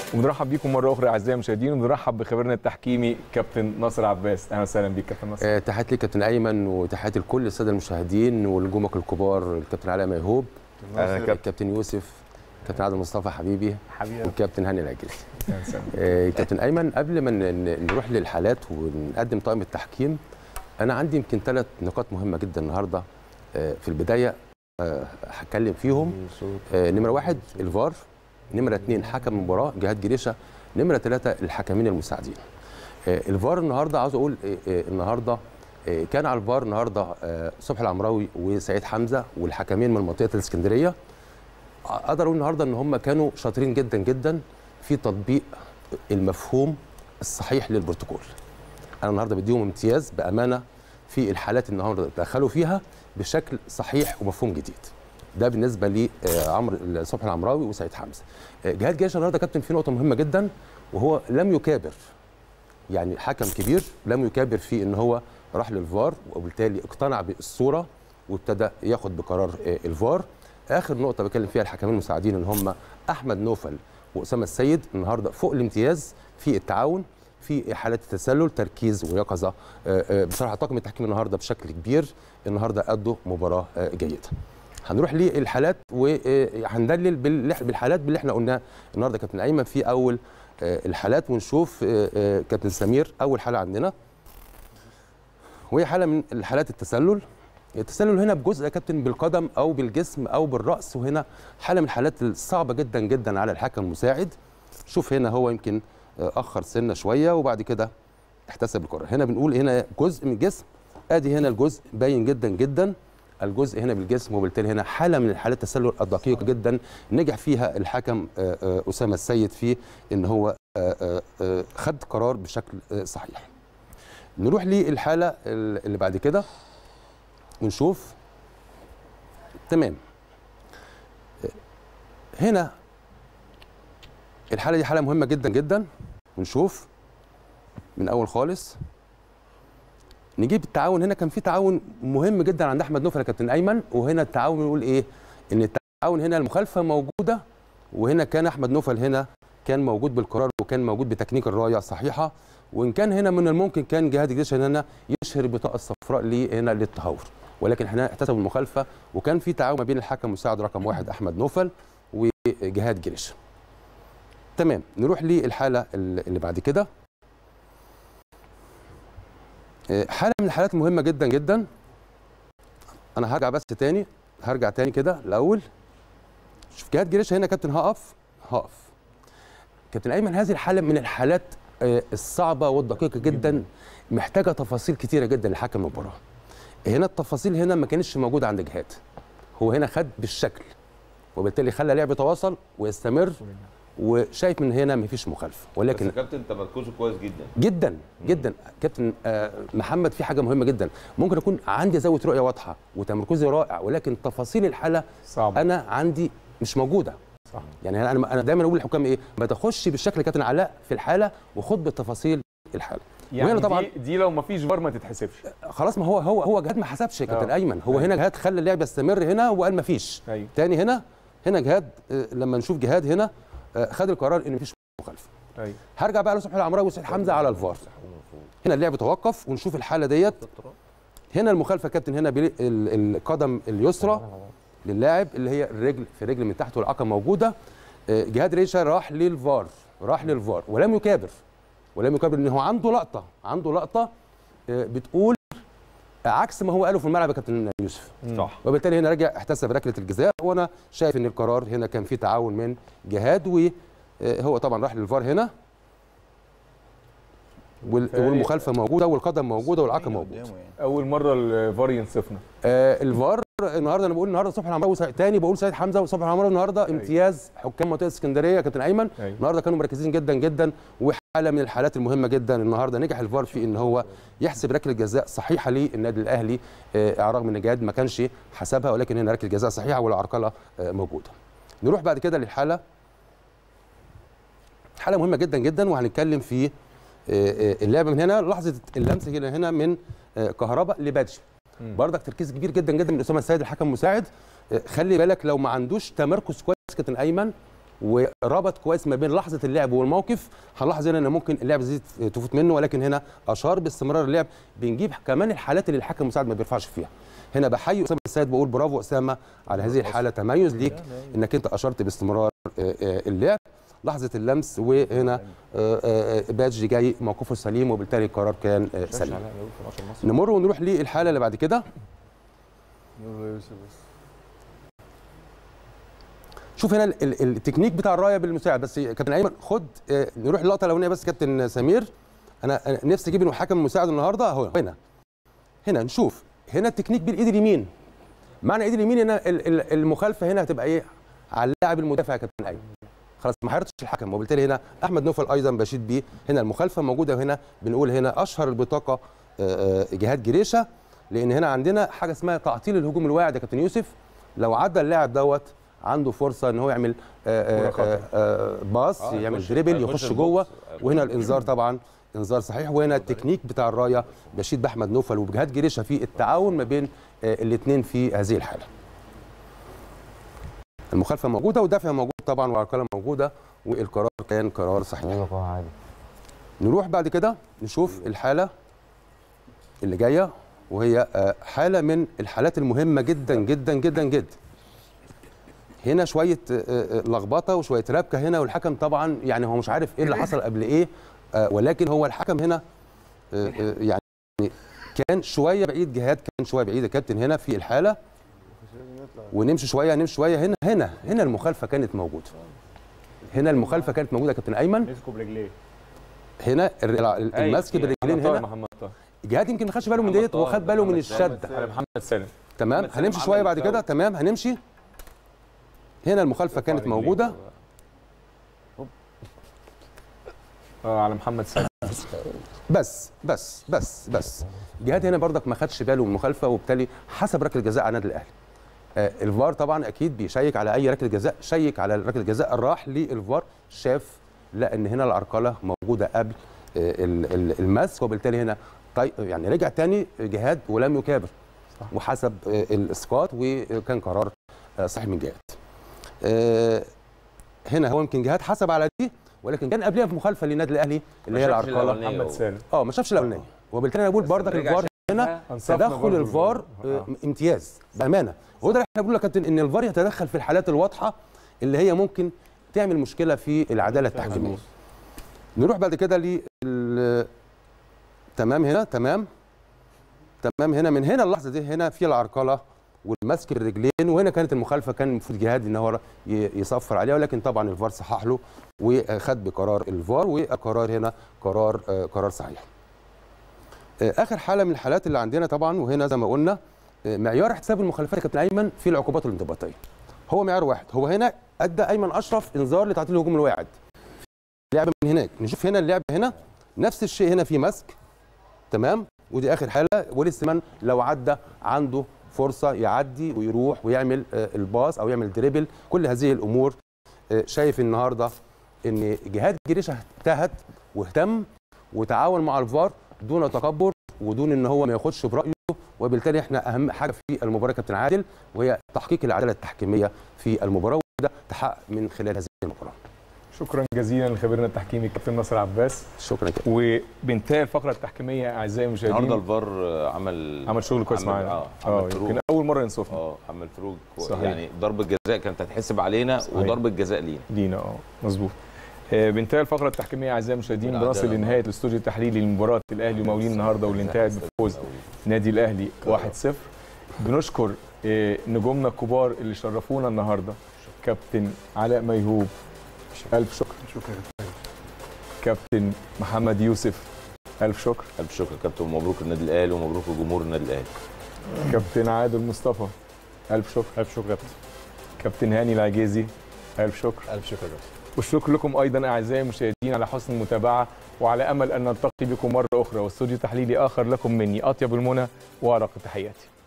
ونرحب بيكم مره اخرى اعزائي المشاهدين ونرحب بخبيرنا التحكيمي كابتن ناصر عباس اهلا وسهلا بيك كابتن ناصر آه، تحياتي لكابتن ايمن وتحياتي لكل الساده المشاهدين ونجومك الكبار الكابتن علاء ميهوب أهلا كابتن. الكابتن يوسف كابتن عادل مصطفى حبيبي حبيبي والكابتن هاني العجلي أهلا وسهلا. آه، كابتن ايمن قبل ما ن- ن- نروح للحالات ونقدم طاقم التحكيم انا عندي يمكن ثلاث نقاط مهمه جدا النهارده آه، في البدايه آه، هتكلم فيهم آه، نمره واحد الفار نمره اثنين حكم المباراه جهاد جريشه نمره ثلاثه الحكمين المساعدين آه، الفار النهارده عاوز اقول آه، آه، النهارده آه، كان على الفار النهارده آه، صبحي العمراوي وسعيد حمزه والحكمين من منطقه الاسكندريه اقدر اقول النهارده ان هم كانوا شاطرين جدا جدا في تطبيق المفهوم الصحيح للبروتوكول انا النهارده بديهم امتياز بامانه في الحالات اللي النهارده دخلوا فيها بشكل صحيح ومفهوم جديد ده بالنسبه لعمرو صبحي العمراوي وسعيد حمزه آه، جهاد جيش النهارده كابتن في نقطه مهمه جدا وهو لم يكابر يعني حكم كبير لم يكابر في ان هو راح للفار وبالتالي اقتنع بالصوره وابتدى ياخد بقرار آه، الفار اخر نقطه بتكلم فيها الحكمين المساعدين ان هم احمد نوفل واسامه السيد النهارده فوق الامتياز في التعاون في حالات التسلل تركيز ويقظه آه، آه، بصراحه طاقم التحكيم النهارده بشكل كبير النهارده ادوا مباراه آه، جيده هنروح للحالات وهندلل بالحالات باللي احنا قلناه النهارده كابتن ايمن في اول آه، الحالات ونشوف آه، آه، كابتن سمير اول حاله عندنا وهي حاله من الحالات التسلل التسلل هنا بجزء يا كابتن بالقدم او بالجسم او بالراس وهنا حاله من الحالات الصعبه جدا جدا على الحكم المساعد شوف هنا هو يمكن آه، اخر سنه شويه وبعد كده احتسب القرار هنا بنقول هنا جزء من الجسم ادي هنا الجزء باين جدا جدا الجزء هنا بالجسم وبالتالي هنا حاله من الحالات التسلل الدقيقه جدا نجح فيها الحكم آه، آه، اسامه السيد في ان هو آه، آه، آه، خد قرار بشكل آه، صحيح نروح للحاله اللي بعد كده ونشوف تمام هنا الحاله دي حاله مهمه جدا جدا ونشوف من اول خالص نجيب التعاون هنا كان في تعاون مهم جدا عند احمد نوفل يا كابتن ايمن وهنا التعاون نقول ايه ان التعاون هنا المخالفه موجوده وهنا كان احمد نوفل هنا كان موجود بالقرار وكان موجود بتكنيك الرايه صحيحه وان كان هنا من الممكن كان جهاد الجيش هنا يشهر البطاقه الصفراء ليه هنا للتهور ولكن احنا احتسبوا المخالفه وكان في تعاون ما بين الحكم المساعد رقم واحد احمد نوفل وجهاد جريش تمام نروح للحاله اللي بعد كده آه، حاله من الحالات المهمه جدا جدا انا هرجع بس تاني هرجع تاني كده الاول شوف جهاد جريش هنا كابتن هقف هقف كابتن ايمن هذه الحاله من الحالات آه، الصعبه والدقيقه جدا محتاجه تفاصيل كتيره جدا لحكم المباراه هنا التفاصيل هنا ما كانتش موجوده عند جهاد هو هنا خد بالشكل وبالتالي خلى لعب يتواصل ويستمر وشايف من هنا مفيش مخالفه ولكن بس كابتن تمركزه كويس جدا جدا جدا كابتن آه، محمد في حاجه مهمه جدا ممكن اكون عندي زاويه رؤيه واضحه وتمركزي رائع ولكن تفاصيل الحاله صعب انا عندي مش موجوده صح يعني انا انا دايما اقول للحكام ايه ما تخش بالشكل يا كابتن علاء في الحاله وخد بتفاصيل الحاله يعني وهنا طبعا دي, دي لو ما فيش فار ما تتحسبش خلاص ما هو هو هو جهاد ما حسبش يا كابتن آه. ايمن هو أيوة. هنا جهاد خلى اللعب يستمر هنا وقال ما فيش ايوه تاني هنا هنا جهاد آه، لما نشوف جهاد هنا آه، خد القرار ان مفيش مخالفه ايوه هرجع بقى لصبحي العمراوي وسعيد حمزه على الفار هنا اللعب توقف ونشوف الحاله ديت هنا المخالفه يا كابتن هنا بال- ال- القدم اليسرى للاعب اللي هي الرجل في الرجل من تحت والعقل موجوده آه، جهاد ريشه راح للفار راح للفار ولم يكابر ولم يكابر ان هو عنده لقطه عنده لقطه آه، بتقول عكس ما هو قاله في الملعب يا كابتن يوسف صح وبالتالي هنا رجع احتسب ركله الجزاء وانا شايف ان القرار هنا كان فيه تعاون من جهاد وهو طبعا راح للفار هنا وال- والمخالفه موجوده والقدم موجوده والعقل موجود اول مره الفار ينصفنا آه الفار النهارده انا بقول النهارده صبحي العمراوي وسعيد- تاني بقول سيد حمزه وصبحي العمراوي النهارده امتياز حكام منطقه اسكندريه يا كابتن ايمن أيوة. النهارده كانوا مركزين جدا جدا وحاله من الحالات المهمه جدا النهارده نجح الفار في ان هو يحسب ركله جزاء صحيحه للنادي الاهلي آه على الرغم ان جهاد ما كانش حسبها ولكن هنا ركله جزاء صحيحه والعرقله آه موجوده نروح بعد كده للحاله حاله مهمه جدا جدا وهنتكلم في آه، آه، اللعبه من هنا لحظه اللمس هنا هنا من آه، كهرباء لبادجي مم. بردك تركيز كبير جدا جدا من اسامه السيد الحكم المساعد آه، خلي بالك لو ما عندوش تمركز كويس كابتن ايمن وربط كويس ما بين لحظه اللعب والموقف هنلاحظ هنا ان ممكن اللعب زي تفوت منه ولكن هنا اشار باستمرار اللعب بنجيب كمان الحالات اللي الحكم المساعد ما بيرفعش فيها هنا بحيي اسامه السيد بقول برافو اسامه على هذه الحاله تميز ليك انك انت اشرت باستمرار آه، آه، اللعب لحظه اللمس وهنا آه، آه، بادج جاي موقفه سليم وبالتالي القرار كان آه، سليم نمر ونروح للحاله اللي بعد كده شوف هنا ال- ال- التكنيك بتاع الرايه بالمساعد بس كابتن ايمن خد آه، نروح اللقطه الاولانيه بس كابتن سمير انا أنا نفسي اجيب الحكم المساعد النهارده اهو هنا هنا نشوف هنا التكنيك بالايد اليمين معنى ايد اليمين هنا ال- ال- المخالفه هنا هتبقى ايه على اللاعب المدافع يا كابتن ايمن خلاص ما حيرتش الحكم وبالتالي هنا احمد نوفل ايضا بشيد بيه هنا المخالفه موجوده وهنا بنقول هنا اشهر البطاقه آه، آه، جهاد جريشه لان هنا عندنا حاجه اسمها تعطيل الهجوم الواعد يا كابتن يوسف لو عدى اللاعب دوت عنده فرصه ان هو يعمل آه، آه، كرة خطر. آه، آه، باص آه، يعمل يخش- دريبل هيخش يخش البوكس. جوه هيخش وهنا الانذار طبعا انذار صحيح وهنا التكنيك بتاع الرايه بشيد باحمد نوفل وبجهاد جريشه في التعاون ما بين الاثنين في هذه الحاله المخالفه موجوده والدافع موجود طبعا والعرقله موجوده والقرار كان قرار صحيح نروح بعد كده نشوف الحاله اللي جايه وهي آه، حاله من الحالات المهمه جدا جدا جدا جدا هنا شويه آه، آه، لخبطه وشويه ربكه هنا والحكم طبعا يعني هو مش عارف ايه اللي حصل قبل ايه آه، ولكن هو الحكم هنا آه، آه، يعني كان شويه بعيد جهاد كان شويه بعيد يا كابتن هنا في الحاله ونمشي شويه نمشي شويه هنا هنا هنا المخالفه كانت موجوده هنا المخالفه كانت موجوده يا كابتن ايمن مسكوا برجليه هنا الر- المسك بالرجلين طاهر هنا محمد طاهر جهاد يمكن ما خدش باله من محمد ديت هو طاهر، خد باله من محمد الشد على محمد سالم تمام محمد سالم هنمشي عمل شويه بعد الفاول. كده تمام هنمشي هنا المخالفه كانت رجليه. موجوده اه على محمد سالم بس بس بس بس جهاد هنا برضك ما خدش باله من المخالفه وبالتالي حسب ركله جزاء على النادي الاهلي آه الفار طبعا اكيد بيشيك على اي ركله جزاء شيك على ركله جزاء راح للفار شاف لا ان هنا العرقله موجوده قبل آه ال- ال- المسك وبالتالي هنا طي يعني رجع تاني جهاد ولم يكابر وحسب آه الاسقاط وكان قرار آه صحيح من جهاد آه هنا هو يمكن جهاد حسب على دي ولكن كان قبلها في مخالفه للنادي الاهلي اللي هي ما شافش العرقله الأولانية. محمد سالم اه ما شافش الاولانيه وبالتالي انا بقول بردك رجع الفار هنا شافها. أنصفنا تدخل برضو الفار آه. آه، امتياز بامانه هو ده اللي احنا بنقول يا كابتن ان الفار يتدخل في الحالات الواضحه اللي هي ممكن تعمل مشكله في العداله التحكيميه نروح بعد كده لل تمام هنا تمام تمام هنا من هنا اللحظه دي هنا في العرقله والمسك بالرجلين وهنا كانت المخالفه كان المفروض جهاد ان هو ي- يصفر عليها ولكن طبعا الفار صحح له وخد بقرار الفار والقرار هنا قرار آه، قرار صحيح آه، اخر حاله من الحالات اللي عندنا طبعا وهنا زي ما قلنا آه، معيار احتساب المخالفات يا كابتن ايمن في العقوبات الانضباطيه هو معيار واحد هو هنا ادى ايمن اشرف انذار لتعطيل الهجوم الواعد لعبه من هناك نشوف هنا اللعبه هنا نفس الشيء هنا في مسك تمام ودي اخر حاله ولسه من لو عدى عنده فرصه يعدي ويروح ويعمل آه، الباص او يعمل دريبل كل هذه الامور آه، شايف النهارده ان جهاد جريشه اجتهد واهتم وتعاون مع الفار دون تكبر ودون ان هو ما ياخدش برايه وبالتالي احنا اهم حاجه في المباراه كابتن عادل وهي تحقيق العداله التحكيميه في المباراه وده تحقق من خلال هذه المباراه شكرا جزيلا لخبيرنا التحكيمي الكابتن ناصر عباس شكرا كده وبانتهى الفقره التحكيميه اعزائي النهارده المشاهدين الفار عمل عمل شغل كويس عمل- معانا اه اه عمل فروق يمكن اول مره ينصفنا اه عمل فروق كويس. صحيح. يعني ضربه جزاء كانت هتحسب علينا صحيح. وضربه جزاء لينا لينا اه مظبوط آه، بانتهاء الفقره التحكيميه اعزائي المشاهدين بالعدالة بنصل لنهايه الاستوديو التحليلي لمباراه الاهلي ومقاولين النهارده واللي انتهت بفوز نادي الاهلي 1-0 بنشكر آه، نجومنا الكبار اللي شرفونا النهارده كابتن علاء ميهوب الف شكر شكرا كابتن محمد يوسف الف شكر الف شكر يا كابتن ومبروك النادي الاهلي ومبروك لجمهور النادي الاهلي كابتن عادل مصطفى الف شكر الف شكر يا كابتن كابتن هاني العجيزي الف شكر الف شكر يا كابتن والشكر لكم ايضا اعزائي المشاهدين على حسن المتابعه وعلى امل ان نلتقي بكم مره اخرى واستوديو تحليلي اخر لكم مني اطيب المنى وارق تحياتي